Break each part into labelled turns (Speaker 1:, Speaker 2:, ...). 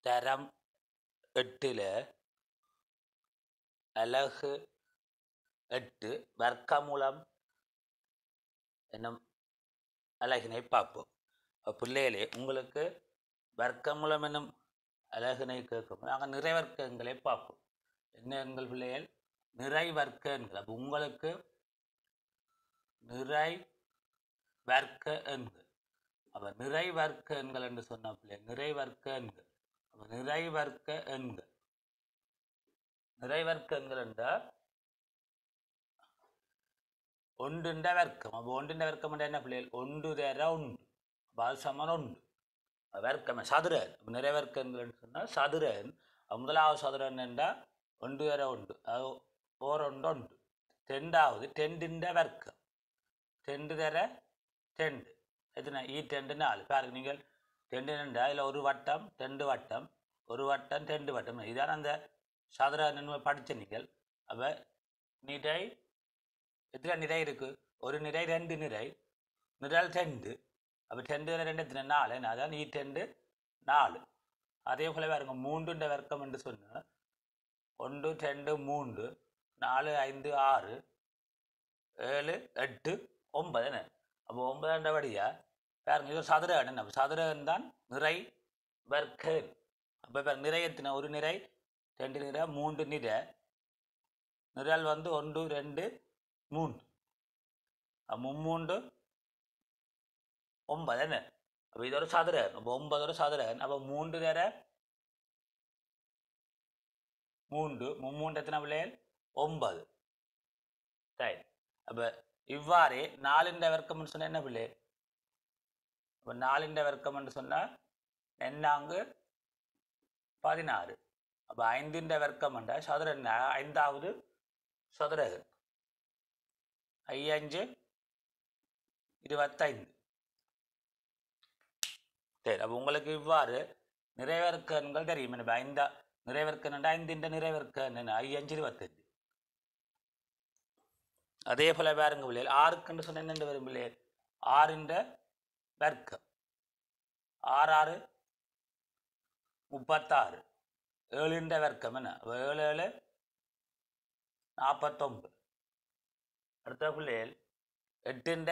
Speaker 1: தரம் எட்டில் அலகு எட்டு வர்க்கமூலம் என்னும் அலகினை பார்ப்போம் அப்ப பிள்ளைகளே உங்களுக்கு வர்க்கமூலம் என்னும் அலகினை கேட்கும் நாங்கள் நிறைவர்க்கங்களை பார்ப்போம் என்ன எங்கள் பிள்ளைகள் நிறை வர்க்க எண்கள் அப்போ உங்களுக்கு நிறை வர்க்க எண்கள் அப்போ நிறை வர்க்க எண்கள் என்று சொன்ன பிள்ளை நிறை வர்க்க எண்கள் அப்போ நிறை வர்க்க எண்கள் நிறை வர்க்க எண்கள் என்றால் ஒன்றுண்ட வர்க்கம் அப்போ ஒன்றுண்ட வர்க்கம் என்றால் என்ன பிள்ளைகள் ஒன்று தர உண்டு அப்போ அது சமன் உண்டு வர்க்கம் சதுரன் அப்ப நிறை வர்க்கங்கள்னு சொன்னால் சதுரன் அப்ப முதலாவது சதுரன் என்றால் ஒன்று தர உண்டு அது ஓரொண்டு உண்டு ரெண்டாவது டெண்டுண்ட வர்க்கம் ரெண்டு தர ரெண்டு எத்தனை ஈ ரெண்டு நாலு பாருங்க நீங்கள் ரெண்டு ரெண்டு அதில் ஒரு வட்டம் ரெண்டு வட்டம் ஒரு வட்டம் ரெண்டு வட்டம் இதான் அந்த சதுர நன்மை படித்த நீங்கள் அப்போ நிறை எத்தனை நிறை இருக்கு ஒரு நிறை ரெண்டு நிறை நிரல் ரெண்டு அப்போ ரெண்டு ரெண்டு எத்தனை நாலு அதான் ஈ ரெண்டு நாலு அதே போல பாருங்க மூன்றுன்ற வர்க்கம் என்று சொன்னால் ஒன்று ரெண்டு மூன்று நாலு ஐந்து ஆறு ஏழு எட்டு ஒன்பது என்ன அப்போ ஒன்பதாண்ட வழியா பாருங்க இது ஒரு சதுர எண் அப்போ சதுர எண் தான் நிறை வர்க்க எண் அப்போ பாருங்க நிறை எத்தனை ஒரு நிறை ரெண்டு நிறை மூன்று நிறை நிரல் வந்து ஒன்று ரெண்டு மூன்று அப்ப மும்மூன்று ஒன்பது என்ன அப்போ இது ஒரு சதுர எண் அப்போ ஒன்பது ஒரு சதுர எண் அப்போ மூன்று தர மூன்று மும்மூன்று எத்தனை பிள்ளைகள் ஒன்பது சரி அப்போ இவ்வாறே நாலிண்ட வர்க்கம்னு சொன்னால் என்ன பிள்ளை அப்போ நாலிண்ட வர்க்கம்னு சொன்னால் என்னாங்கு பதினாறு அப்போ ஐந்திண்ட வர்க்கம் என்றால் சதுர எண் ஐந்தாவது சதுரகன் ஐயஞ்சு இருபத்தைந்து சரி அப்போ உங்களுக்கு இவ்வாறு நிறைவேற்கன்கள் தெரியும் எனக்கு ஐந்தா நிறைவேற்கன் ஐந்திண்ட நிறைவேற்கன் ஐயஞ்சு இருபத்தஞ்சு அதே போல பாருங்க பிள்ளைகள் ஆறுக்குன்னு சொன்ன என்னென்று வரும் பிள்ளைகள் ஆறுன்ற வர்க்கம் ஆறு ஆறு முப்பத்தாறு ஏழுன்ற வர்க்கம் என்ன அப்ப ஏழு ஏழு நாற்பத்தொம்பது அடுத்த பிள்ளைகள் எட்டுன்ற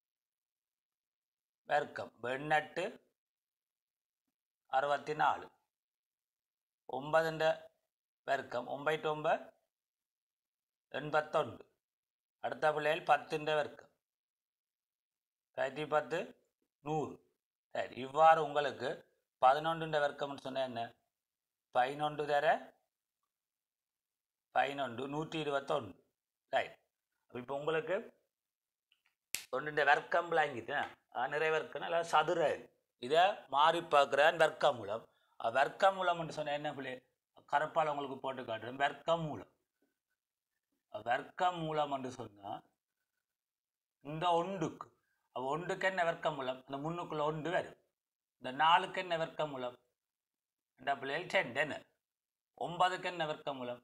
Speaker 1: வர்க்கம் எண்ணெட்டு அறுபத்தி நாலு ஒன்பதுன்ற வர்க்கம் ஒன்பது ஒன்பது எண்பத்தொன்று அடுத்த பிள்ளைகள் பத்துன்ற வர்க்கம் பத்தி பத்து நூறு சரி இவ்வாறு உங்களுக்கு பதினொன்றுன்ற வர்க்கம்னு சொன்னால் என்ன பதினொன்று தர பதினொன்று நூற்றி இருபத்தொன்று ரைட் இப்போ உங்களுக்கு ஒன்றுடைய வர்க்கம் விளங்கிட்டு நிறைவர்க்கம் அல்ல சதுர இதை மாறி பார்க்குறேன் வர்க்க மூலம் வர்க்க மூலம்னு சொன்னால் என்ன பிள்ளை கருப்பால் உங்களுக்கு போட்டு காட்டுறேன் வர்க்க மூலம் வர்க்க மூலம் என்று சொன்னால் இந்த ஒன்றுக்கு அப்போ ஒன்றுக்கு என்ன வர்க்க மூலம் அந்த முன்னுக்குள்ள ஒன்று வரும் இந்த நாலுக்கு என்ன வர்க்க மூலம் இந்த பிள்ளைகள் டென் என்ன ஒன்பதுக்கு என்ன வர்க்க மூலம்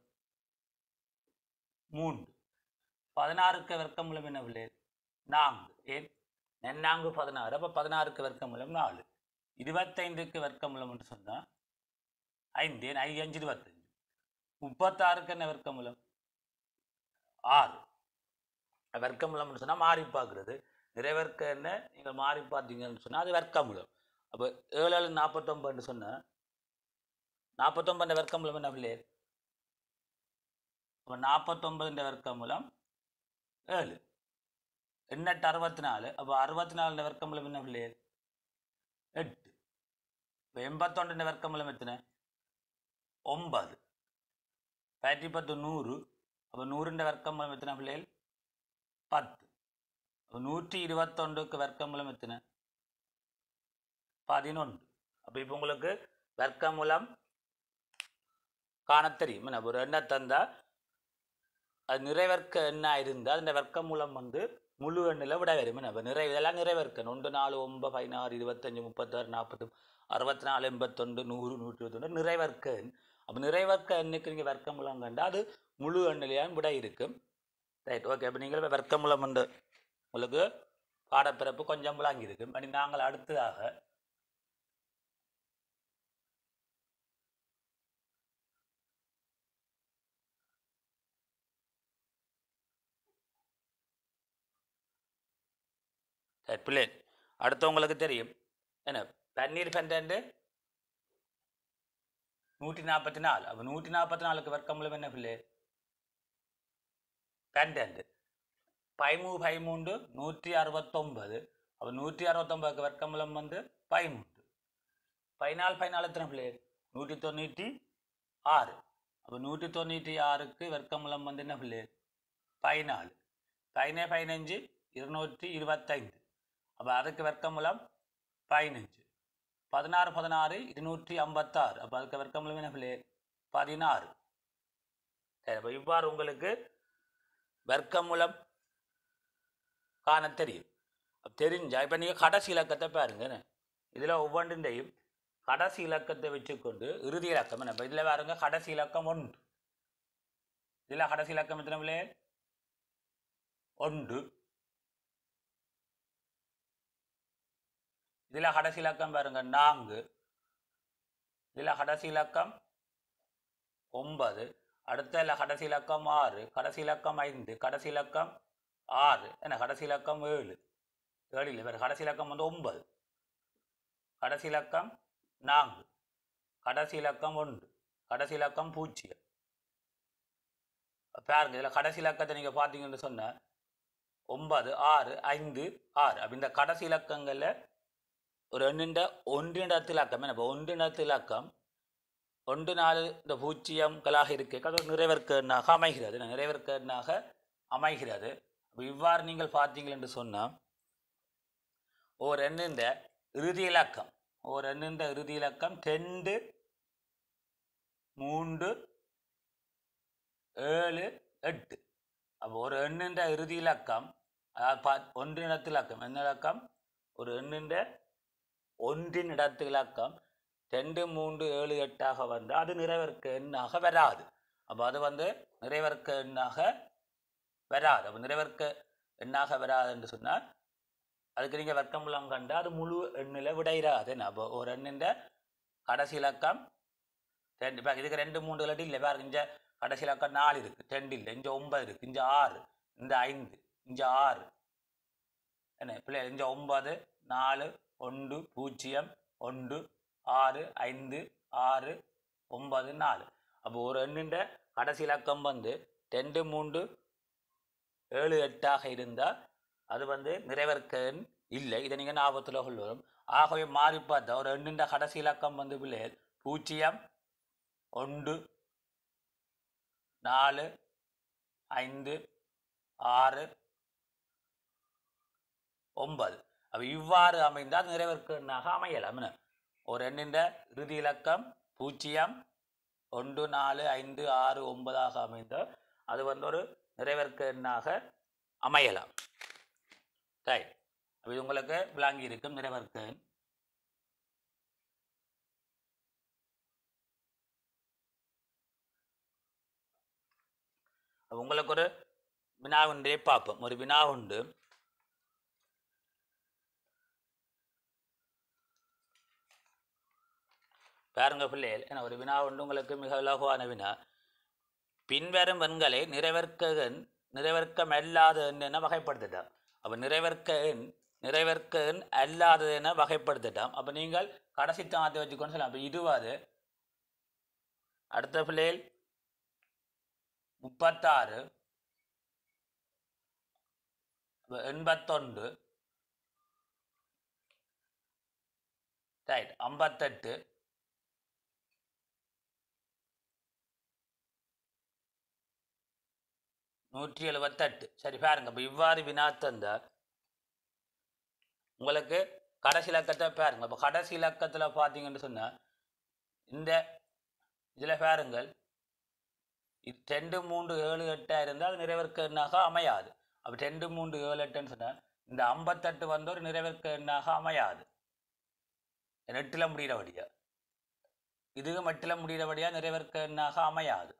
Speaker 1: மூன்று பதினாறுக்கு வர்க்க மூலம் என்ன பிள்ளைகள் நான்கு ஏன் நென்னாங்கு பதினாறு அப்போ பதினாறுக்கு வர்க்க மூலம் நாலு இருபத்தைந்துக்கு வர்க்க மூலம் என்று சொன்னால் ஐந்து ஏன் ஐ அஞ்சு இருபத்தஞ்சு முப்பத்தாறுக்கு என்ன வர்க்க மூலம் ஆறு வர்க்கமூலம்னு சொன்னால் மாறி பார்க்குறது நிறைவர்க்க என்ன நீங்கள் மாறி பார்த்தீங்கன்னு சொன்னால் அது வர்க்கமூலம் அப்போ ஏழு ஏழு நாற்பத்தொம்பதுன்னு சொன்னால் நாற்பத்தொம்பது வர்க்கமூலம் என்ன பிள்ளை அப்போ நாற்பத்தொம்பதுன்ற வர்க்கமூலம் ஏழு எண்ணெட்டு அறுபத்தி நாலு அப்போ அறுபத்தி நாலு வர்க்கமூலம் என்ன பிள்ளை எட்டு இப்போ எண்பத்தொண்டு வர்க்கமூலம் எத்தனை ஒன்பது பயிற்சி பத்து நூறு அப்போ நூறுன்ற வர்க்கமூலம் எத்தனை பிள்ளைகள் பத்து அப்போ நூற்றி இருபத்தொன்றுக்கு வர்க்கமூலம் எத்தனை பதினொன்று அப்போ இப்போ உங்களுக்கு வர்க்கமூலம் காணத் தெரியும் என்ன ஒரு எண்ணை தந்தா அது நிறைவர்க்க எண்ணாக இருந்தால் அந்த வர்க்கமூலம் வந்து முழு எண்ணில் விட வரும் என்ன இப்போ நிறை இதெல்லாம் நிறைவர்க்கணும் ஒன்று நாலு ஒன்பது பதினாறு இருபத்தஞ்சு முப்பத்தாறு நாற்பது அறுபத்தி நாலு எண்பத்தொன்று நூறு நூற்றி இருபத்தொன்று நிறைவர்க்க எண் அப்போ நிறைவர்க்க எண்ணுக்கு நீங்கள் வர்க்கமூலம் கண்டால் அது முழு எண்ணிலையான் விட இருக்கும் ரைட் ஓகே அப்போ நீங்கள் வர்க்கமூலம் என்று உங்களுக்கு பாடப்பிறப்பு கொஞ்சம் விளங்கி இருக்கும் அப்படி நாங்கள் அடுத்ததாக சரி பிள்ளை அடுத்தவங்களுக்கு தெரியும் என்ன பன்னீர் பன்னெண்டு நூற்றி நாற்பத்தி நாலு அப்போ நூற்றி நாற்பத்தி நாலுக்கு வர்க்கமுலம் என்ன பிள்ளை பன்னெண்டு பதிமூ பதிமூன்று நூற்றி அறுபத்தொம்பது அப்போ நூற்றி அறுபத்தொம்பதுக்கு வர்க்கமுலம் வந்து பதிமூன்று பதினாலு பதினாலு எத்தனை பிள்ளை நூற்றி தொண்ணூற்றி ஆறு அப்போ நூற்றி தொண்ணூற்றி ஆறுக்கு வர்க்கமுலம் வந்து என்ன பிள்ளை பதினாலு பதினே பதினஞ்சு இருநூற்றி இருபத்தைந்து அப்போ அதுக்கு வர்க்கமுலம் பதினஞ்சு பதினாறு பதினாறு இருநூற்றி ஐம்பத்தாறு அப்போ அதுக்கு வர்க்கமுலம் என்ன பிள்ளை பதினாறு சரி அப்போ இவ்வாறு உங்களுக்கு வர்க்கமூலம் காண தெரியும் அப்ப தெரிஞ்சா இப்போ நீங்கள் கடைசி இலக்கத்தை பாருங்க இதில் ஒவ்வொன்றையும் கடைசி இலக்கத்தை வச்சுக்கொண்டு இறுதி இலக்கம் என்ன இப்போ இதில் பாருங்க கடைசி இலக்கம் ஒன்று இதில் கடைசி இலக்கம் எத்தனை பிள்ளை ஒன்று இதில் கடைசி இலக்கம் பாருங்க நான்கு இதில் கடைசி இலக்கம் ஒன்பது அடுத்த இல்ல கடைசி இலக்கம் ஆறு கடைசி இலக்கம் ஐந்து கடைசி இலக்கம் ஆறு என்ன கடைசி இலக்கம் ஏழு ஏழு இல்லை வேறு கடைசி இலக்கம் வந்து ஒன்பது கடைசி இலக்கம் நான்கு கடைசி இலக்கம் ஒன்று கடைசி இலக்கம் பூஜ்ஜியம் பாருங்க இதில் கடைசி இலக்கத்தை நீங்கள் பார்த்தீங்கன்னு சொன்ன ஒன்பது ஆறு ஐந்து ஆறு அப்போ இந்த கடைசி இலக்கங்களில் ஒரு எண்ணிண்ட ஒன்றிடத்து இலக்கம் என்ன இப்போ ஒன்றிடத்து இலக்கம் ஒன்று நாலு இந்த பூஜ்ஜியங்களாக இருக்க அது ஒரு நிறைவேற்க எண்ணாக அமைகிறது நிறைவேற்க எண்ணாக அமைகிறது அப்போ இவ்வாறு நீங்கள் பார்த்தீங்கள் என்று சொன்னால் ஓர் எண்ணின்ற இறுதி இலக்கம் ஓர் எண்ணின்ற இறுதி இலக்கம் ரெண்டு மூன்று ஏழு எட்டு அப்போ ஒரு எண்ணின்ற இறுதி இலக்கம் அதாவது பா ஒன்றினத்து இலக்கம் என்ன இலக்கம் ஒரு எண்ணின்ற ஒன்றின் இடத்து இலக்கம் ரெண்டு மூன்று ஏழு எட்டாக வந்து அது நிறைவேற்க எண்ணாக வராது அப்போ அது வந்து நிறைவேற்க எண்ணாக வராது அப்போ நிறைவேற்க எண்ணாக வராது என்று சொன்னால் அதுக்கு நீங்கள் வர்க்கமுலம் கண்டு அது முழு எண்ணில் விடையிறாது என்ன அப்போ ஒரு எண்ணின் கடைசி இலக்கம் ரெண்டு இப்போ இதுக்கு ரெண்டு மூன்று இல்லாட்டி இல்லை பாருங்க இங்கே கடைசி இலக்கம் நாலு இருக்குது ரெண்டு இல்லை இங்கே ஒன்பது இருக்குது இங்கே ஆறு இந்த ஐந்து இங்கே ஆறு என்ன பிள்ளை இங்கே ஒன்பது நாலு ஒன்று பூஜ்ஜியம் ஒன்று ஆறு ஐந்து ஆறு ஒன்பது நாலு அப்போ ஒரு எண்ணின்ற கடைசி இலக்கம் வந்து ரெண்டு மூன்று ஏழு எட்டாக இருந்தால் அது வந்து நிறைவேற்க எண் இல்லை இதை நீங்கள் ஞாபகத்தில் கொள்வரும் ஆகவே மாறி பார்த்தா ஒரு எண்ணின்ற கடைசி இலக்கம் வந்து பிள்ளை பூஜ்ஜியம் ஒன்று நாலு ஐந்து ஆறு ஒன்பது அப்போ இவ்வாறு அமைந்தால் நிறைவேற்க எண்ணாக அமையலாம் என்ன? ஒரு எண்ணின்ற இறுதி இலக்கம் பூஜ்ஜியம் ஒன்று நாலு ஐந்து ஆறு ஒன்பதாக அமைந்தால் அது வந்து ஒரு நிறைவேற்க எண்ணாக அமையலாம் ரைட் அப்போ இது உங்களுக்கு விளங்கி இருக்கும் நிறைவேற்க எண் அப்ப உங்களுக்கு ஒரு வினா ஒன்றே பார்ப்போம் ஒரு வினா உண்டு பாருங்க பிள்ளைகள் ஏன்னா ஒரு வினா உண்டு உங்களுக்கு மிக இலகுவான வினா பின்வரும் எண்களை நிறைவேற்க எண் நிறைவேற்கம் அல்லாத எண் என வகைப்படுத்திட்டார் அப்போ நிறைவேற்க எண் நிறைவேற்க எண் அல்லாதது என வகைப்படுத்திட்டாம் அப்போ நீங்கள் கடைசி தானத்தை வச்சுக்கொண்டு சொல்லலாம் அப்போ இருபது அடுத்த பிள்ளைகள் முப்பத்தாறு அப்ப எண்பத்தொன்று ரைட் ஐம்பத்தெட்டு நூற்றி எழுபத்தெட்டு சரி பாருங்க இப்போ இவ்வாறு வினா தந்தா உங்களுக்கு கடைசி இலக்கத்தை பாருங்க இப்போ கடைசி இலக்கத்தில் பார்த்தீங்கன்னு சொன்னால் இந்த இதில் பாருங்கள் இது ரெண்டு மூன்று ஏழு எட்டாக இருந்தால் நிறைவேற்க எண்ணாக அமையாது அப்போ ரெண்டு மூன்று ஏழு எட்டுன்னு சொன்னால் இந்த ஐம்பத்தெட்டு வந்து ஒரு நிறைவேற்க எண்ணாக அமையாது எட்டில் முடிகிறபடியா இதுவும் எட்டில் முடிகிறபடியா நிறைவேற்க எண்ணாக அமையாது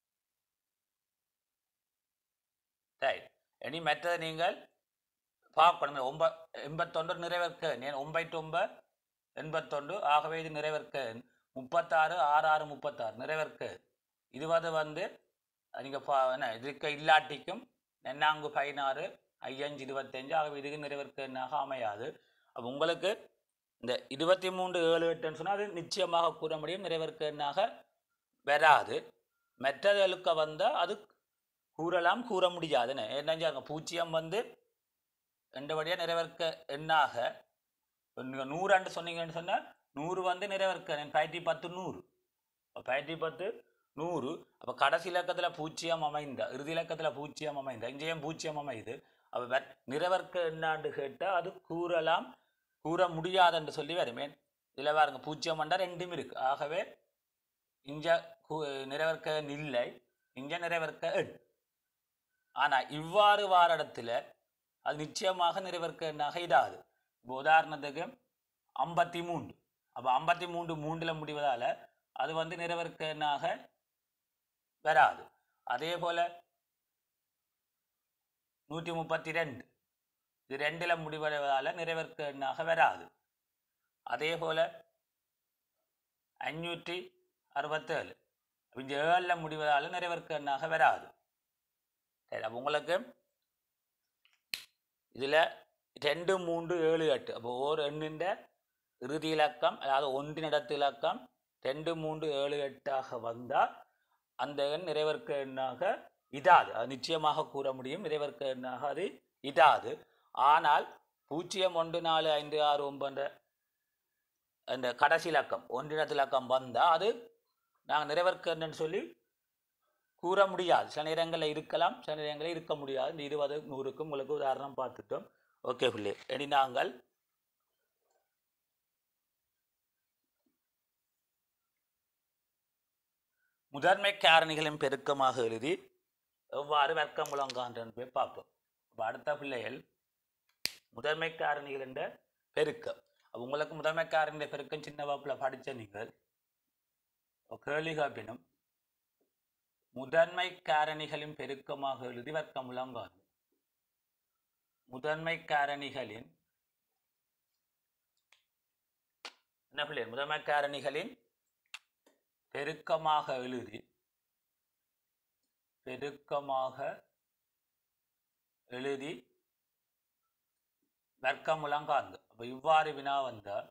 Speaker 1: ரைட் இனி மற்றது நீங்கள் பார்க்கணும் ஒம்ப எண்பத்தொன்று நிறைவேற்க எண் ஏன் ஒம்பைட்டு ஒம்ப எண்பத்தொன்று ஆகவே இது நிறைவேற்க எண் முப்பத்தாறு ஆறு ஆறு முப்பத்தாறு நிறைவேற்க எண். இது வந்து வந்து நீங்கள் பா என்ன இதுக்கு இல்லாட்டிக்கும் நென்னாங்கு பதினாறு ஐயஞ்சு இருபத்தஞ்சு ஆகவே இதுக்கு நிறைவேற்க எண்ணாக அமையாது அப்போ உங்களுக்கு இந்த இருபத்தி மூன்று ஏழு எட்டுன்னு சொன்னால் அது நிச்சயமாக கூற முடியும் நிறைவேற்க எண்ணாக வராது மெட்டதலுக்க வந்தால் அது கூறலாம் கூற முடியாதுன்னு என்னஞ்சாங்க பூஜ்ஜியம் வந்து ரெண்டுபடியாக நிறைவேற்க எண்ணாக நீங்கள் நூறாண்டு சொன்னீங்கன்னு சொன்னால் நூறு வந்து நிறைவேற்க பதினெட்டு பத்து நூறு பதினெட்டு பத்து நூறு அப்போ கடைசி இலக்கத்தில் பூஜ்ஜியம் அமைந்த இறுதி இலக்கத்தில் பூஜ்ஜியம் அமைந்த இங்கேயும் பூஜ்ஜியம் அமைது அப்போ நிறைவேற்க என்னாண்டு கேட்டால் அது கூறலாம் கூற முடியாதுன்னு சொல்லி வருமே இதில் பாருங்க பூஜ்ஜியம் வந்தால் ரெண்டும் இருக்கு ஆகவே இஞ்ச நிறைவேற்க இல்லை இங்க நிறைவேற்க எண் ஆனால் இவ்வாறு வார இடத்துல அது நிச்சயமாக நிறைவேற்க எண்ணாக இடாது இப்போ உதாரணத்துக்கு ஐம்பத்தி மூன்று அப்போ ஐம்பத்தி மூன்று மூன்றில் முடிவதால் அது வந்து நிறைவேற்க எண்ணாக வராது அதே போல் நூற்றி முப்பத்தி ரெண்டு இது ரெண்டில் முடிவடைவதால் நிறைவேற்க எண்ணாக வராது அதே போல் அஞ்சூற்றி அறுபத்தேழு இந்த ஏழில் முடிவதால் நிறைவேற்க எண்ணாக வராது சரி அப்போ உங்களுக்கு இதில் ரெண்டு மூன்று ஏழு எட்டு அப்போ ஓர் எண்ணின் இறுதி இலக்கம் அதாவது ஒன்றினிடத்து இலக்கம் ரெண்டு மூன்று ஏழு எட்டாக வந்தால் அந்த எண் நிறைவேற்க எண்ணாக இதாது அது நிச்சயமாக கூற முடியும் நிறைவேற்க எண்ணாக அது இதாது ஆனால் பூஜ்ஜியம் ஒன்று நாலு ஐந்து ஆறு ஒன்பது அந்த கடைசி இலக்கம் ஒன்றினத்து இலக்கம் வந்தால் அது நாங்கள் நிறைவேற்க எண்ணுன்னு சொல்லி கூற முடியாது சில நேரங்களில் இருக்கலாம் சில நேரங்களில் இருக்க முடியாது இந்த இருபது நூறுக்கும் உங்களுக்கு உதாரணம் பார்த்துட்டோம் ஓகே பிள்ளை இனி நாங்கள் முதன்மை காரணிகளின் பெருக்கமாக எழுதி எவ்வாறு வர்க்கம் முழங்கான்றன்னு போய் பார்ப்போம் அப்போ அடுத்த பிள்ளைகள் முதன்மை காரணிகள் என்ற பெருக்கம் அப்போ உங்களுக்கு முதன்மை காரணிகள் பெருக்கம் சின்ன வகுப்பில் படித்த நீங்கள் கேள்வி காப்பினும் முதன்மை காரணிகளின் பெருக்கமாக எழுதி வர்க்கம் முழங்கான் முதன்மை காரணிகளின் என்ன பிள்ளை முதன்மை காரணிகளின் பெருக்கமாக எழுதி பெருக்கமாக எழுதி வர்க்கம் முழங்காந்து அப்ப இவ்வாறு வினா வந்தால்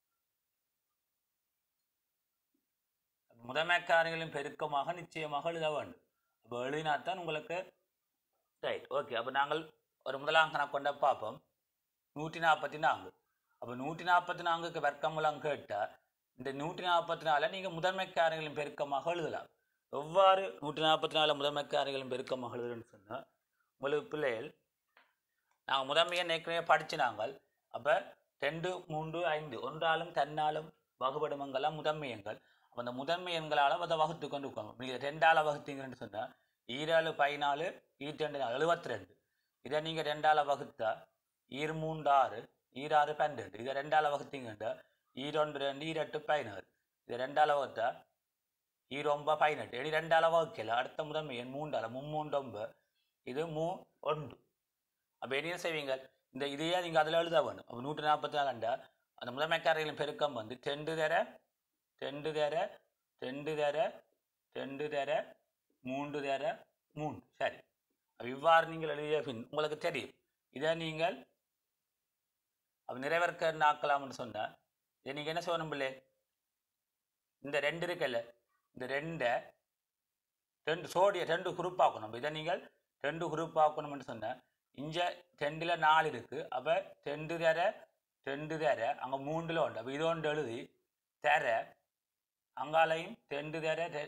Speaker 1: முதன்மைக்காரர்களின் பெருக்கமாக நிச்சயமாக எழுத வேண்டும் அப்போ எழுதினாத்தான் உங்களுக்கு ரைட் ஓகே அப்போ நாங்கள் ஒரு முதலாம் கணக்கு கொண்ட பார்ப்போம் நூற்றி நாற்பத்தி நான்கு அப்போ நூற்றி நாற்பத்தி நான்குக்கு வர்க்கமுலாம் கேட்டால் இந்த நூற்றி நாற்பத்தி நாலில் நீங்கள் முதன்மைக்காரர்களின் பெருக்கமாக எழுதலாம் எவ்வாறு நூற்றி நாற்பத்தி நாலு முதன்மைக்காரர்களின் பெருக்கமாக எழுதுறேன்னு சொன்னால் உங்களுக்கு பிள்ளைகள் நாங்கள் முதன்மையை ஏற்கனவே படிச்சு நாங்கள் அப்போ ரெண்டு மூன்று ஐந்து ஒன்றாலும் தன்னாலும் வகுபடுமங்களாம் முதன்மை எண்கள் அப்போ அந்த முதன்மை எண்களால் அதை வகுத்து கொண்டு இருக்கணும் நீங்கள் ரெண்டால் வகுத்தீங்கன்னு சொன்னால் ஈராலு பதினாலு ஈரெண்டு நாலு எழுபத்தி ரெண்டு இதை நீங்கள் ரெண்டால் வகுத்தா ஈர் மூன்று ஆறு ஈராறு பன்னெண்டு இதை ரெண்டால் வகுத்தீங்கன்னா ஈரொன்று ரெண்டு ஈரெட்டு பதினாறு இதை ரெண்டால் வகுத்தா ஈரொம்ப பதினெட்டு இனி ரெண்டால் வகுக்கல அடுத்த முதன்மை எண் மூன்றால் மும்மூன்று ஒன்பது இது மூ ஒன்று அப்போ என்ன செய்வீங்க இந்த இதையே நீங்கள் அதில் எழுத வேணும் அப்போ நூற்றி நாற்பத்தி நாலுண்டா அந்த முதன்மைக்காரர்களின் பெருக்கம் வந்து ரெண்டு தர ரெண்டு தர ரெண்டு தர ரெண்டு தர மூன்று தர மூன்று சரி அப்ப இவ்வாறு நீங்கள் எழுதிய பின் உங்களுக்கு தெரியும் இதை நீங்கள் அப்போ நிறைவேற்க நாக்கலாம்னு சொன்னால் இதை நீங்கள் என்ன சொல்லணும் பிள்ளை இந்த ரெண்டு இருக்குல்ல இந்த ரெண்டை ரெண்டு சோடிய ரெண்டு குரூப் ஆக்கணும் இதை நீங்கள் ரெண்டு குரூப் ஆக்கணும்னு சொன்னால் இங்க ரெண்டில் நாலு இருக்கு அப்போ ரெண்டு தர ரெண்டு தர அங்கே மூன்றில் உண்டு அப்போ இது ஒன்று எழுதி தர அங்காலையும் ரெண்டு தர ரெ-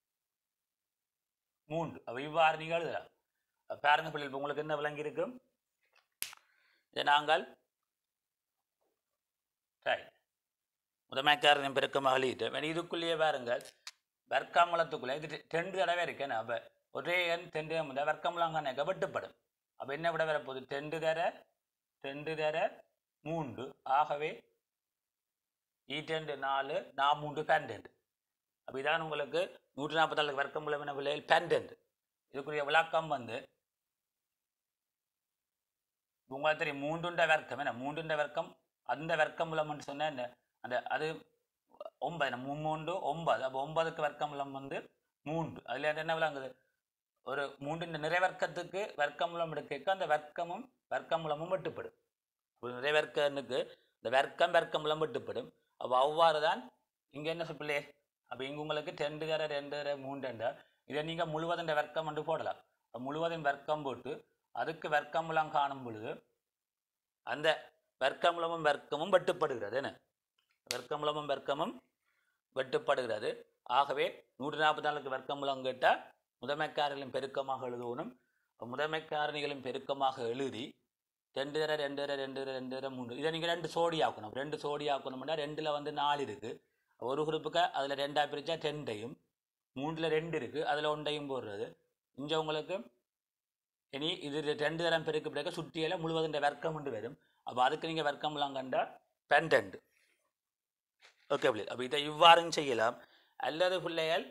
Speaker 1: மூன்று அப்போ இவ்வாறு நீங்கள் எழுதலாம் அப்ப பாருங்க பிள்ளைகள் இப்ப உங்களுக்கு என்ன விளங்கி இருக்கும் இதை நாங்கள் சரி முதன்மைக்காரன் பெருக்கமாக எழுதிட்டோம் இதுக்குள்ளேயே பாருங்கள் வர்க்கமலத்துக்குள்ளே இது ரெ- ரெண்டு தடவை இருக்கேன் அப்போ ஒரே எண் ரெண்டு எண் இந்த வர்க்கமலங்க வெட்டுப்படும் அப்போ என்ன விட வரப்போகுது ரெண்டு தர ரெண்டு தர மூன்று ஆகவே ஈட்டெண்டு நாலு நா மூன்று பன்னெண்டு அப்போ இதான் உங்களுக்கு நூற்றி நாற்பத்தாறு வர்க்கம் உள்ள விலையில் பன்னெண்டு இதுக்குரிய விளக்கம் வந்து உங்களுக்கு தெரியும் மூன்றுண்ட வர்க்கம் என்ன மூன்றுண்ட வர்க்கம் அந்த வர்க்கம் மூலம்னு சொன்ன என்ன அந்த அது ஒன்பது என்ன, மும்மூன்று ஒன்பது அப்போ ஒன்பதுக்கு வர்க்கம் மூலம் வந்து மூன்று அதில் என்ன விளங்குது ஒரு மூன்று நிறைவர்க்கத்துக்கு வர்க்கமூலம் எடுக்க அந்த வர்க்கமும் வர்க்கமூலமும் வெட்டுப்படும் ஒரு நிறைவர்க்கனுக்கு இந்த வர்க்கம் வர்க்கமூலம் வெட்டுப்படும் அப்போ அவ்வாறு தான் இங்கே என்ன சொல்லே அப்போ இங்கே உங்களுக்கு ரெண்டு தர ரெண்டு தர மூன்றுண்டா இதை நீங்கள் முழுவதும் வர்க்கம் என்று போடலாம் அப்ப முழுவதும் வர்க்கம் போட்டு அதுக்கு வர்க்கமூலம் காணும் பொழுது அந்த வர்க்கமூலமும் வர்க்கமும் வெட்டுப்படுகிறது என்ன வர்க்கமூலமும் வர்க்கமும் வெட்டுப்படுகிறது ஆகவே நூற்றி நாற்பத்தி நாலுக்கு வர்க்கமூலம் கேட்டால் முதன்மைக்காரர்களின் பெருக்கமாக எழுதணும் முதன்மைக்காரணிகளின் பெருக்கமாக எழுதி ரெண்டு தர ரெண்டு தர ரெண்டு தர ரெண்டு தர மூணு இதை நீங்கள் ரெண்டு சோடி ஆக்கணும் ரெண்டு சோடி ஆக்கணும்னா ரெண்டில் வந்து நாலு இருக்குது ஒரு குரூப்புக்கு அதில் ரெண்டாக பிரித்தா ரெண்டையும் மூணில் ரெண்டு இருக்குது அதில் ஒன்றையும் போடுறது இங்கே உங்களுக்கு இனி இது ரெண்டு தரம் பெருக்கு பிறகு சுற்றியில முழுவதும் இந்த வர்க்கம் உண்டு வரும் அப்போ அதுக்கு நீங்கள் வர்க்கம்லாம் கண்டா பன்னெண்டு ஓகே பிள்ளை அப்போ இதை இவ்வாறும் செய்யலாம் அல்லது பிள்ளைகள்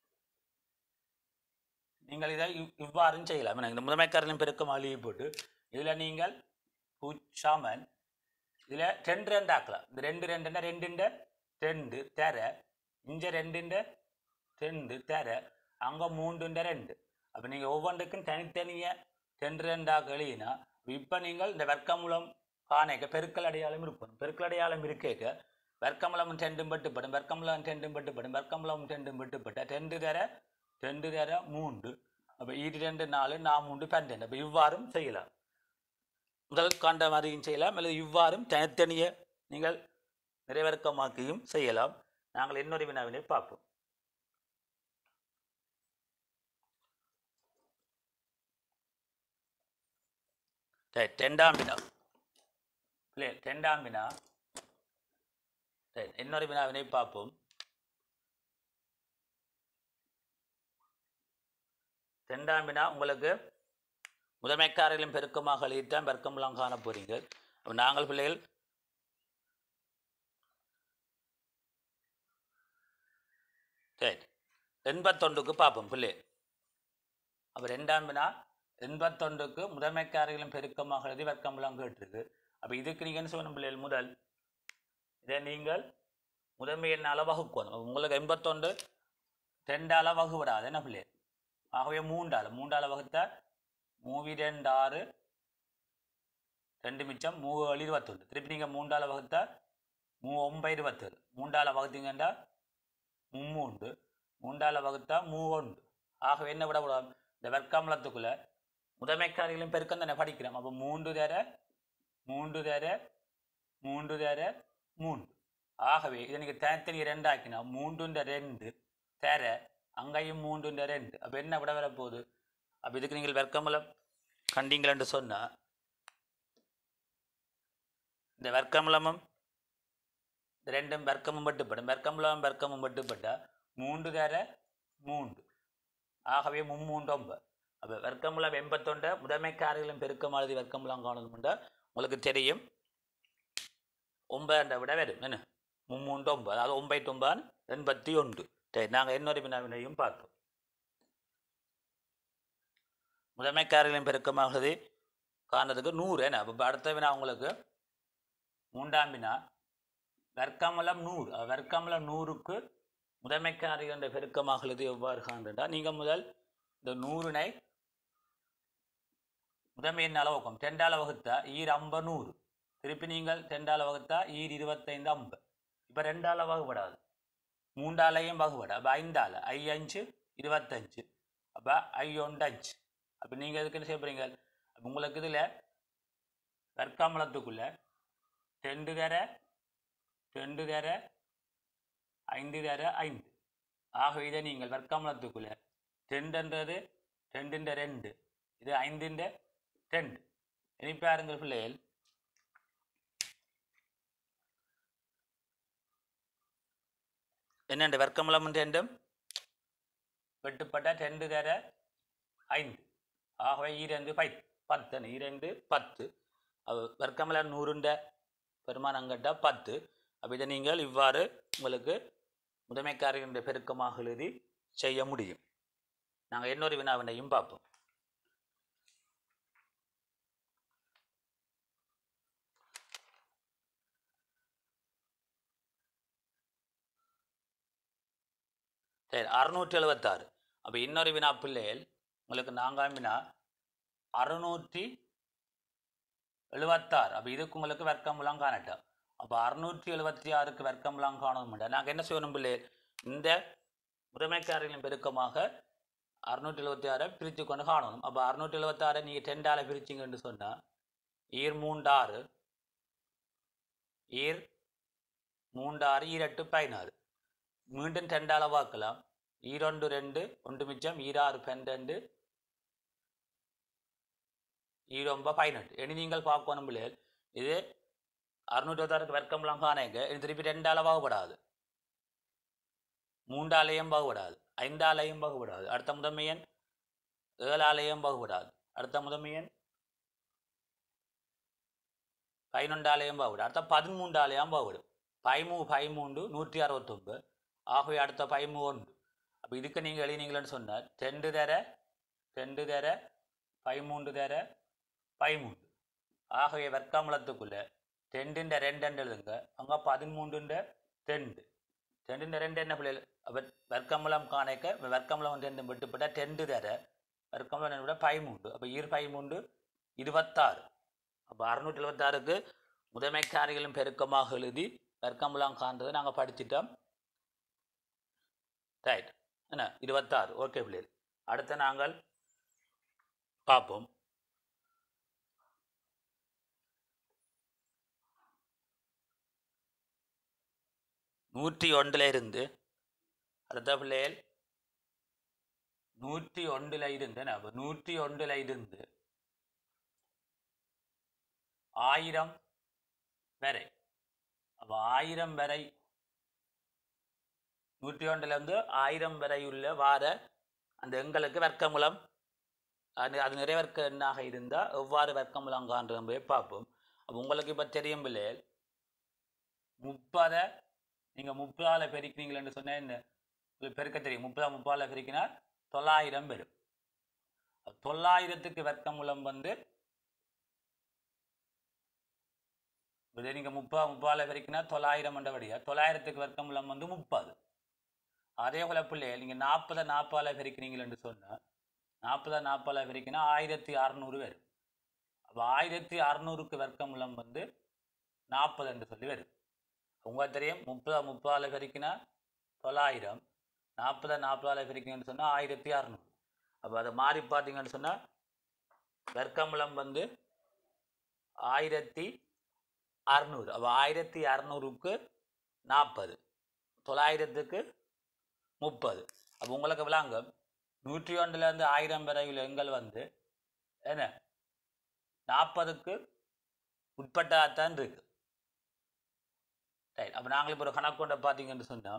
Speaker 1: நீங்கள் இதை இவ் இவ்வாறும் செய்யலாம் என்ன, இந்த முதன்மைக்காரனின் பெருக்கம் அழிவு போட்டு இதில் நீங்கள் பூச்சாமன் இதில் ரெண்டு ரெண்டு ஆக்கலாம் இந்த ரெண்டு ரெண்டுன்னா ரெண்டுண்ட ரெண்டு தெர இங்கே ரெண்டுண்ட ரெண்டு தெர அங்கே மூன்றுண்ட ரெண்டு அப்போ நீங்கள் ஒவ்வொன்றுக்கும் தனித்தனியாக ரெண்டு ரெண்டாக எழுதினா இப்போ நீங்கள் இந்த வர்க்கமூலம் காணைக்க பெருக்கல் அடையாளம் இருக்கும் பெருக்கல் அடையாளம் இருக்கேக்க வர்க்கமூலம் ரெண்டும் பட்டுப்படும் வர்க்கமூலம் ரெண்டும் பட்டுப்படும் வர்க்கமூலம் ரெண்டும் பட்டுப்பட்ட ரெண்டு தர ரெண்டு தர மூன்று அப்போ ஈடு ரெண்டு நாலு நான் மூன்று பன்னெண்டு அப்போ இவ்வாறும் செய்யலாம் முதல் காண்ட மாதிரியும் செய்யலாம் அல்லது இவ்வாறும் தனித்தனியே நீங்கள் நிறைவர்க்கமாக்கியும் செய்யலாம் நாங்கள் இன்னொரு வினாவினை பார்ப்போம் சரி ரெண்டாம் வினா இல்லை ரெண்டாம் வினா சரி இன்னொரு வினாவினை பார்ப்போம் ரெண்டாம் வினா உங்களுக்கு முதன்மைக்காரர்களின் பெருக்கமாக எழுதித்தான் பெருக்கம்லாம் காண போறீங்க அப்ப நாங்கள் பிள்ளைகள் சரி எண்பத்தொண்டுக்கு பார்ப்போம் பிள்ளை அப்போ ரெண்டாம் வினா எண்பத்தொண்டுக்கு முதன்மைக்காரர்களின் பெருக்கமாக எழுதி வர்க்கம்லாம் கேட்டிருக்கு அப்போ இதுக்கு நீங்கள் என்ன சொல்லணும் பிள்ளைகள் முதல் இதை நீங்கள் முதன்மை எண்ணால் வகுக்கணும் அப்ப உங்களுக்கு எண்பத்தொண்டு ரெண்டால வகுவிடாது என்ன பிள்ளைகள் ஆகவே மூண்டால மூண்டால வகுத்தா மூவி ரெண்டு ஆறு ரெண்டு மிச்சம் மூ ஏழு இருபத்தொன்று திருப்பி நீங்கள் மூண்டால வகுத்தா மூ ஒன்பது இருபத்தேழு மூண்டால வகுத்தீங்கன்னா மும்மூண்டு மூண்டால வகுத்தா மூவொண்டு ஆகவே என்ன விடக்கூடாது இந்த வர்க்கமலத்துக்குள்ள முதன்மைக்காரிகளும் பெருக்கம் தானே படிக்கிறோம் அப்போ மூன்று தர மூன்று தர மூன்று தர மூன்று ஆகவே இதை நீங்கள் தனித்தனி ரெண்டாக்கினா மூன்றுன்ற ரெண்டு தர அங்கேயும் மூன்றுன்ற ரெண்டு அப்போ என்ன விட வரப்போகுது அப்போ இதுக்கு நீங்கள் வர்க்கமூலம் கண்டீங்களன்னு சொன்னால் இந்த வர்க்கமூலமும் இந்த ரெண்டும் வர்க்கமும் மட்டுப்படும் வர்க்கமூலம் வர்க்கமும் மட்டுப்பட்டால் மூன்று தர மூன்று ஆகவே மும்மூன்று ஒன்பது அப்போ வர்க்கமூலம் எண்பத்தொண்ட முதன்மைக்காரர்களும் பெருக்கம் எழுதி வர்க்கமூலம் காணணும்னா உங்களுக்கு தெரியும் ஒன்பதை விட வரும் என்ன மும்மூன்று ஒன்பது அதாவது ஒன்பது ஒன்பது எண்பத்தி ஒன்று சரி நாங்கள் இன்னொரு வினாவினையும் பார்த்தோம் முதன்மைக்காரர்களின் பெருக்கமாகுது காரணத்துக்கு நூறு என்ன அப்போ அடுத்த வினா உங்களுக்கு மூன்றாம் வினா வர்க்கமலம் நூறு அஹ் வர்க்கமலம் நூறுக்கு முதன்மைக்காரர்கள் பெருக்கமாகிறது எவ்வாறு காண்றா நீங்கள் முதல் இந்த நூறினை முதன்மையின் அளவுக்கும் ரெண்டால வகுத்தா ஈர் அம்ப நூறு திருப்பி நீங்கள் ரெண்டால வகுத்தா ஈர் இருபத்தைந்து அம்பு இப்போ ரெண்டால வகுப்படாது மூண்டாலையும் வகுப்பட அப்போ ஐந்தால ஐ அஞ்சு இருபத்தஞ்சு அப்போ ஐ ஒன்று அஞ்சு அப்போ நீங்கள் எதுக்கு என்ன செய்ய போறீங்க அப்ப உங்களுக்கு இதில் வர்க்கமலத்துக்குள்ள ரெண்டு தர ரெண்டு தர ஐந்து தர ஐந்து ஆகவே இதை நீங்கள் வர்க்கமலத்துக்குள்ள ரெண்டுன்றது ரெண்டுன்ற ரெண்டு இது ஐந்துன்ற ரெண்டு இனி பாருங்கள் பிள்ளைகள் என்னண்டு வர்க்கமலம் ரெண்டும் வெட்டுப்பட்ட ரெண்டு தர ஐந்து ஆகவே இரண்டு பை பத்து இரண்டு பத்து அவ வர்க்கமல நூறுண்ட பெருமானங்கட்ட பத்து அப்போ இதை நீங்கள் இவ்வாறு உங்களுக்கு முதன்மைக்காரர்கின்ற பெருக்கமாக எழுதி செய்ய முடியும் நாங்கள் இன்னொரு வினாவினையும் பார்ப்போம் சரி அறுநூற்றி எழுபத்தாறு அப்போ இன்னொரு வினா பிள்ளைகள் உங்களுக்கு நாங்காமினா அறுநூற்றி எழுபத்தாறு அப்போ இதுக்கு உங்களுக்கு வர்க்கம்லாம் காணட்டும் அப்போ அறுநூற்றி எழுபத்தி ஆறுக்கு வர்க்கம்லாம் காணணும் நாங்கள் என்ன செய்யணும் பிள்ளை இந்த முதன்மைக்காரர்களின் பெருக்கமாக அறுநூற்றி எழுபத்தி ஆறை பிரித்து கொண்டு காணணும் அப்போ அறுநூற்றி எழுபத்தாறை நீங்கள் டெண்டால பிரிச்சிங்கன்னு சொன்னால் ஈர் மூண்டாறு ஈர் மூண்டாறு ஈரெட்டு பதினாறு மீண்டும் டெண்டால பார்க்கலாம் ஈரொண்டு ரெண்டு ஒன்று மிச்சம் ஈராறு பன்னெண்டு ஈரொம்ப பதினெட்டு இனி நீங்கள் பார்க்கணும் பிள்ளைகள் இது அறுநூற்றி இருபத்தாறுக்கு வர்க்கம்லாம் காணேங்க இது திருப்பி ரெண்டால பாகுபடாது மூன்றாலையும் பாகுபடாது ஐந்தாலையும் பாகுபடாது அடுத்த முதன்மையன் ஏழாலையும் பாகுபடாது அடுத்த முதன்மையன் பதினொன்றாலையும் பாகுபடும் அடுத்த பதிமூன்றாலையும் பாகுபடும் பதிமூ பதிமூன்று நூற்றி அறுபத்தொம்பது ஆகவே அடுத்த பதிமூ ஒன்று அப்போ இதுக்கு நீங்கள் எழுதினீங்களேன்னு சொன்னார் ரெண்டு தர ரெண்டு தர பதிமூன்று தர பதிமூன்று ஆகவே வர்க்கமூலத்துக்குள்ள ரெண்டுன்ற ரெண்டு எழுதுங்க அங்கே பதிமூன்றுன்ற ரெண்டு ரெண்டுன்ற ரெண்டு என்ன பிள்ளைகள் அப்போ வர்க்கமூலம் காணைக்க வர்க்கமூலம் ரெண்டு விட்டுப்பட்ட ரெண்டு தர வர்க்கமூலம் ரெண்டு விட பதிமூன்று அப்போ இரு பதிமூன்று இருபத்தாறு அப்போ அறுநூற்றி எழுபத்தாறுக்கு முதன்மைக்காரிகளும் பெருக்கமாக எழுதி வர்க்கமூலம் காண்றதை நாங்கள் படிச்சிட்டோம் ரைட் என்ன இருபத்தாறு ஓகே பிள்ளைகள் அடுத்து நாங்கள் பார்ப்போம் நூற்றி ஒன்றில் இருந்து அடுத்த பிள்ளைகள் நூற்றி ஒன்றில் இருந்து என்ன அப்ப நூற்றி ஒன்றில் இருந்து ஆயிரம் வரை அப்போ ஆயிரம் வரை நூற்றி ஒன்றிலிருந்து ஆயிரம் வரை உள்ள வார அந்த எங்களுக்கு வர்க்கமூலம் அது அது நிறைவர்க்க எண்ணாக இருந்தால் எவ்வாறு வர்க்கமூலம் காண்றோம் போய் பார்ப்போம் அப்போ உங்களுக்கு இப்போ தெரியும் பிள்ளைகள் முப்பதை நீங்கள் முப்பதால் பெருக்கிறீங்களேன்னு சொன்னேன் என்ன உங்களுக்கு பெருக்க தெரியும் முப்பதா முப்பதால் பெருக்கினா தொள்ளாயிரம் வரும் தொள்ளாயிரத்துக்கு வர்க்கமூலம் வந்து இதை நீங்கள் முப்பா முப்பால் பெருக்கினா தொள்ளாயிரம் என்றபடியா தொள்ளாயிரத்துக்கு வர்க்கமூலம் வந்து முப்பது அதே போல பிள்ளைகள் நீங்கள் நாற்பதை நாற்பால பெருக்கிறீங்களேன்னு சொன்னால் நாற்பதை நாற்பால பெருக்கினா ஆயிரத்தி அறநூறு வரும் அப்போ ஆயிரத்தி அறநூறுக்கு வர்க்கமூலம் வந்து நாற்பது என்று சொல்லி வரும் உங்களுக்கு தெரியும் முப்பதா முப்பதால் பெருக்கினா தொள்ளாயிரம் நாற்பதை நாற்பதால் பெருக்கிங்கன்னு சொன்னால் ஆயிரத்தி அறநூறு அப்போ அதை மாறி பார்த்தீங்கன்னு சொன்னால் வர்க்கமூலம் வந்து ஆயிரத்தி அறநூறு அப்போ ஆயிரத்தி அறநூறுக்கு நாற்பது தொள்ளாயிரத்துக்கு முப்பது அப்போ உங்களுக்கு விளாங்கும் நூற்றி ஒன்றுலேருந்து ஆயிரம் வரையில் எண்கள் வந்து என்ன நாற்பதுக்கு உட்பட்டாதான் இருக்கு ரைட் அப்போ நாங்கள் இப்போ ஒரு கணக்கு கொண்ட பார்த்தீங்கன்னு சொன்னோம்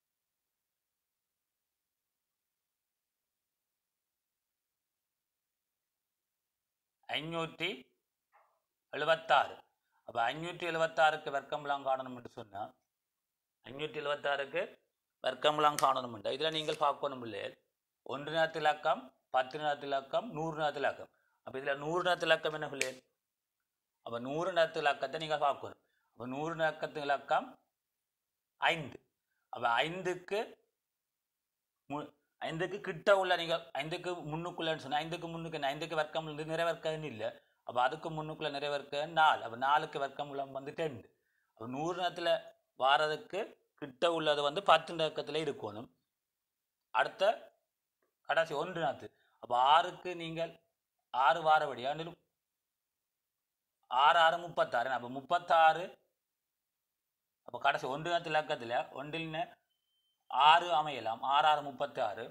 Speaker 1: ஐநூற்றி எழுபத்தாறு அப்போ ஐநூற்றி எழுபத்தாறுக்கு வர்க்கம்லாம் காணணும் என்று சொன்னால் ஐநூற்றி எழுபத்தாறுக்கு வர்க்கம்லாம் காணணும் என்று இதில் நீங்கள் பார்க்கணும் இல்லை ஒன்று நேரத்து இலக்கம் பத்து நேரத்து இலக்கம் நூறு நேரத்து இலக்கம் அப்போ இதில் நூறு நேரத்து இலக்கம் என்ன பிள்ளை அப்போ நூறு நேரத்து இலக்கத்தை நீங்கள் பார்க்கணும் அப்போ நூறு நேரத்து இலக்கம் ஐந்து அப்போ ஐந்துக்கு மு ஐந்துக்கு கிட்ட உள்ள நீங்கள் ஐந்துக்கு முன்னுக்குள்ளன்னு சொன்னால் ஐந்துக்கு முன்னுக்கு என்ன? ஐந்துக்கு வர்க்கம் வந்து நிறைவர்க்கன்னு இல்லை அப்போ அதுக்கு முன்னுக்குள்ள நிறைவர்க்க நாலு அப்போ நாலுக்கு வர்க்கம் உள்ள வந்து ரெண்டு அப்போ நூறு நேரத்தில் வாரதுக்கு கிட்ட உள்ளது வந்து பத்து நெருக்கத்தில் இருக்கணும் அடுத்த கடைசி ஒன்று நாத்து அப்போ ஆறுக்கு நீங்கள் ஆறு வாரபடி ஆண்டு ஆறு ஆறு முப்பத்தாறு அப்போ முப்பத்தாறு அப்போ கடைசி ஒன்று நாத்து இலக்கத்தில் ஒன்றில் ஆறு அமையலாம் ஆறு ஆறு முப்பத்தி ஆறு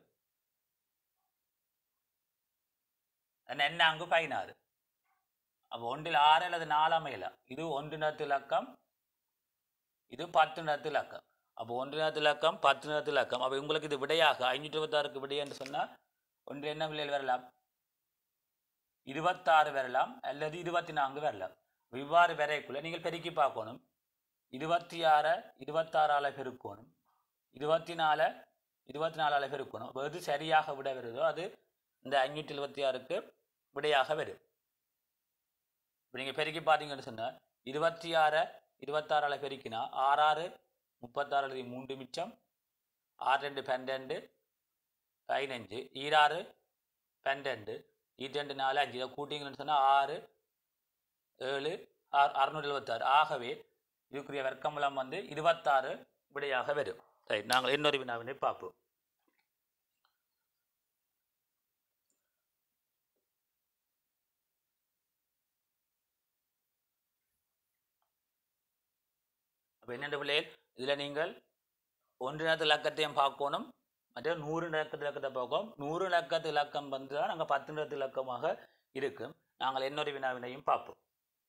Speaker 1: என்னாங்கு பதினாறு அப்போ ஒன்றில் ஆறு அல்லது நாலு அமையலாம் இது ஒன்று நேரத்து இலக்கம் இது பத்து நேரத்து இலக்கம் அப்போ ஒன்று நேரத்து இலக்கம் பத்து நேரத்து இலக்கம் அப்போ உங்களுக்கு இது விடையாக ஐநூற்றி இருபத்தாறுக்கு விடை என்று சொன்னால் ஒன்று என்ன விலையில் வரலாம் இருபத்தாறு வரலாம் அல்லது இருபத்தி நான்கு வரலாம் இவ்வாறு வரைக்குள்ள நீங்கள் பெருக்கி பார்க்கணும் இருபத்தி ஆறை இருபத்தாறால் பெருக்கணும் இருபத்தி நாலு இருபத்தி நாலால் பெருக்கணும் அப்போ எது சரியாக விட வருதோ அது இந்த ஐநூற்றி எழுபத்தி ஆறுக்கு விடையாக வரும் இப்போ நீங்கள் பெருக்கி பார்த்தீங்கன்னு சொன்னால் இருபத்தி ஆறை இருபத்தாறால் பெருக்கினா ஆறாறு முப்பத்தாறு மூன்று மிச்சம் ஆறு ரெண்டு பன்னெண்டு பதினஞ்சு ஈராறு பன்னெண்டு இருபத்தி நாலு அஞ்சு இதை கூட்டிங்கன்னு சொன்னால் ஆறு ஏழு ஆறு அறுநூற்றி எழுபத்தாறு ஆகவே இதுக்குரிய வர்க்கமூலம் வந்து இருபத்தாறு விடையாக வரும் சரி நாங்கள் இன்னொரு வினாவினை பார்ப்போம் அப்போ என்னென்ன பிள்ளைகள் இதில் நீங்கள் ஒன்று நேரத்து இலக்கத்தையும் பார்க்கணும் மற்ற நூறு இலக்கத்து இலக்கத்தை பார்க்கணும் நூறு இலக்கத்து இலக்கம் வந்து தான் நாங்கள் பத்து நேரத்து இலக்கமாக இருக்கும் நாங்கள் இன்னொரு வினாவினையும் பார்ப்போம்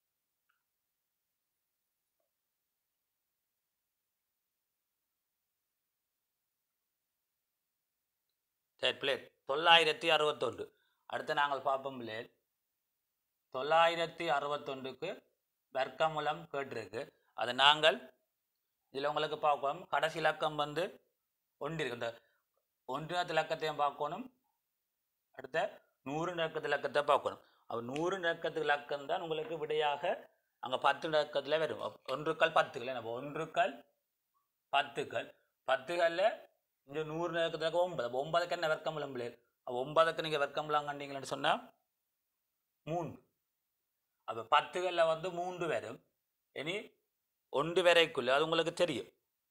Speaker 1: சரி பிளேட் தொள்ளாயிரத்தி அறுபத்தொன்று அடுத்து நாங்கள் பார்ப்போம் பிள்ளைகள் தொள்ளாயிரத்தி அறுபத்தொன்றுக்கு வர்க்கமூலம் கேட்டிருக்கு அது நாங்கள் இதில் உங்களுக்கு பார்க்கணும் கடைசி இலக்கம் வந்து ஒன்று இருக்கு இந்த ஒன்றினத்து இலக்கத்தையும் பார்க்கணும் அடுத்த நூறு இலக்கத்து இலக்கத்தை பார்க்கணும் அப்போ நூறு இலக்கத்து இலக்கம் தான் உங்களுக்கு விடையாக அங்கே பத்து இலக்கத்தில் வரும் அப்ப ஒன்றுக்கள் பத்துக்கள் என்ன ஒன்றுக்கள் பத்துக்கள் பத்துகளில் இந்த நூறு இலக்கத்தில் ஒன்பது அப்போ ஒன்பதுக்கு என்ன வர்க்கமூலம் பிள்ளைகள் அப்போ ஒன்பதுக்கு நீங்கள் வர்க்கமூலம் கண்டீங்கன்னு சொன்னால் மூன்று அப்போ பத்துகளில் வந்து மூன்று வரும் இனி ஒன்று வரைக்குள்ள அது உங்களுக்கு தெரியும்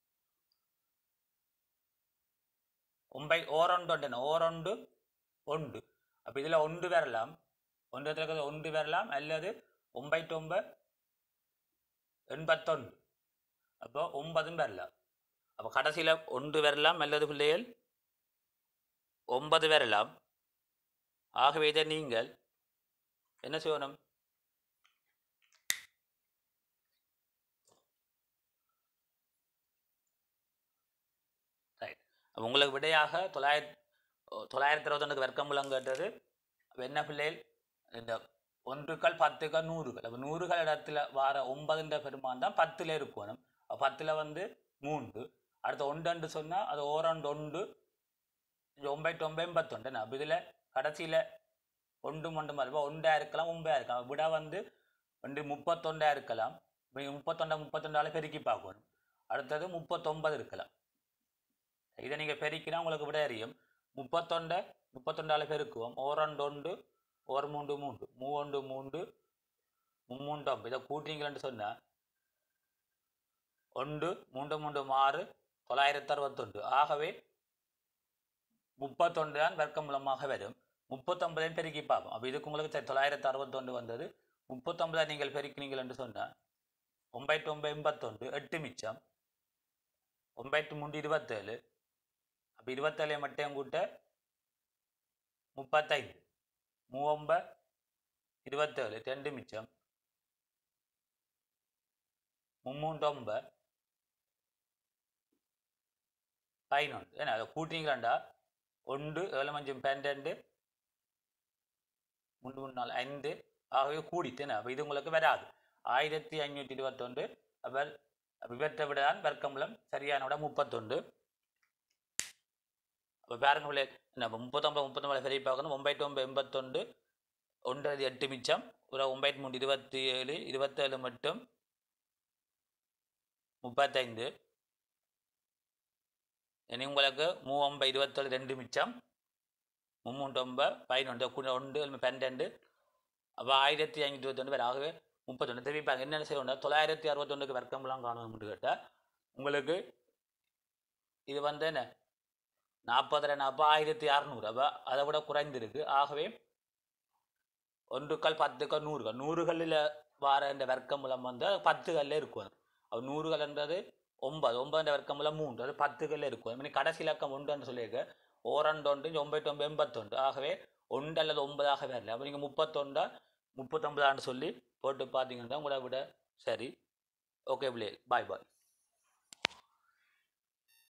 Speaker 1: ஒம்பை ஓரொண்டு ஒன்று ஓரொண்டு ஒன்று அப்போ இதில் ஒன்று வரலாம் ஒன்று இருக்கிறது ஒன்று வரலாம் அல்லது ஒம்பைட்டொம்ப எண்பத்தொன்று அப்போ ஒன்பதும் வரலாம் அப்போ கடைசியில் ஒன்று வரலாம் அல்லது பிள்ளைகள் ஒன்பது வரலாம் ஆகவே இதை நீங்கள் என்ன செய்யணும் ரைட் அப்போ உங்களுக்கு விடையாக தொள்ளாயிரத்தி தொள்ளாயிரத்தி இருபத்தொன்றுக்கு வர்க்கமூலம் கேட்டது அப்போ என்ன பிள்ளைகள் இந்த ஒன்றுக்கள் பத்துக்கள் நூறுகள் அப்போ நூறுகள் இடத்துல வார ஒன்பதுன்ற பெருமான் தான் பத்தில் இருக்கணும் அப்போ பத்தில் வந்து மூன்று அடுத்து ஒன்று சொன்னால் அது ஓரண்டு ஒன்று இது ஒம்பைட்டு ஒம்பது எண்பத்தொண்டு அப்போ இதில் கடைசியில் ஒன்று ஒன்று மாதிரி ஒன்றா இருக்கலாம் ஒன்பதா இருக்கலாம் விட வந்து ஒன்று முப்பத்தொண்டா இருக்கலாம் இப்போ முப்பத்தொண்டா முப்பத்தொண்டால பெருக்கி பார்க்கணும் அடுத்தது முப்பத்தொன்பது இருக்கலாம் இதை நீங்கள் பெருக்கினா உங்களுக்கு விட அறியும் முப்பத்தொண்டை முப்பத்தொண்டால பெருக்குவோம் ஓரண்டு ஒன்று ஒரு மூன்று மூன்று மூவொண்டு மூன்று மும்மூண்டம் இதை கூட்டிங்களேன்னு சொன்னால் ஒன்று மூன்று மூன்று ஆறு தொள்ளாயிரத்தி அறுபத்தொன்று ஆகவே முப்பத்தொன்று தான் வர்க்கமூலமாக வரும் முப்பத்தொன்பதையும் பெருக்கி பார்ப்போம் அப்போ இதுக்கு உங்களுக்கு தெ- தொள்ளாயிரத்தி அறுபத்தொன்று வந்தது முப்பத்தொன்பதை நீங்கள் பெருக்கினீங்கள் என்று சொன்னால் ஒம்பைட்டு ஒன்பது எண்பத்தொன்று எட்டு மிச்சம் ஒம்பைட்டு மூன்று இருபத்தேழு அப்போ இருபத்தேழை மட்டும் கூட்ட முப்பத்தைந்து மூவொம்ப இருபத்தேழு ரெண்டு மிச்சம் மும்மூண்டொம்ப பதினொன்று ஏன்னா அதை கூட்டினீங்களாண்டா ஒன்று ஏழு மஞ்சம் பன்னெண்டு மூன்று மூணு நாலு ஐந்து ஆகவே கூடித்தேன் அப்போ இது உங்களுக்கு வராது ஆயிரத்தி ஐநூற்றி இருபத்தொன்று அவர் விவற்றை விட தான் வர்க்கமூலம் சரியான விட முப்பத்தொன்று அப்போ பாருங்க பிள்ளை என்ன இப்போ முப்பத்தொம்பது முப்பத்தொம்பது பெரிய பார்க்கணும் ஒம்பைட்டு ஒன்பது எண்பத்தொன்று ஒன்றரை எட்டு மிச்சம் ஒரு ஒம்பைட்டு மூணு இருபத்தி ஏழு இருபத்தேழு மட்டும் முப்பத்தைந்து இனி உங்களுக்கு மூவொம்ப இருபத்தேழு ரெண்டு மிச்சம் மும்மூண்டொம்ப பதினொன்று கூட ஒன்று பன்னெண்டு அப்போ ஆயிரத்தி ஐநூற்றி இருபத்தொன்று பேர் ஆகவே முப்பத்தொன்று திருப்பி பாருங்க என்னென்ன செய்யணும் தொள்ளாயிரத்தி அறுபத்தொன்றுக்கு வர்க்கம்லாம் காணணும்னு கேட்டால் உங்களுக்கு இது வந்து என்ன நாற்பதரை நாற்பது ஆயிரத்தி அறநூறு அப்போ அதை விட குறைந்திருக்கு ஆகவே ஒன்றுக்கள் பத்துக்கள் நூறுகள் நூறுகளில் வார இந்த வர்க்கமூலம் வந்து பத்துகளில் இருக்கும் அது நூறுகள்ன்றது ஒன்பது ஒன்பது வர்க்கமூலம் மூன்று அது பத்துகளில் இருக்கும் இனி கடைசி இலக்கம் ஒன்றுன்னு சொல்லியிருக்க ஓரண்டு ஒன்று ஒன்பது ஒன்பது எண்பத்தொன்று ஆகவே ஒன்று அல்லது ஒன்பதாக வரல அப்போ நீங்கள் முப்பத்தொண்டா முப்பத்தொன்பதான்னு சொல்லி போட்டு பார்த்தீங்கன்னா உங்களை விட சரி ஓகே பிள்ளை பாய் பாய்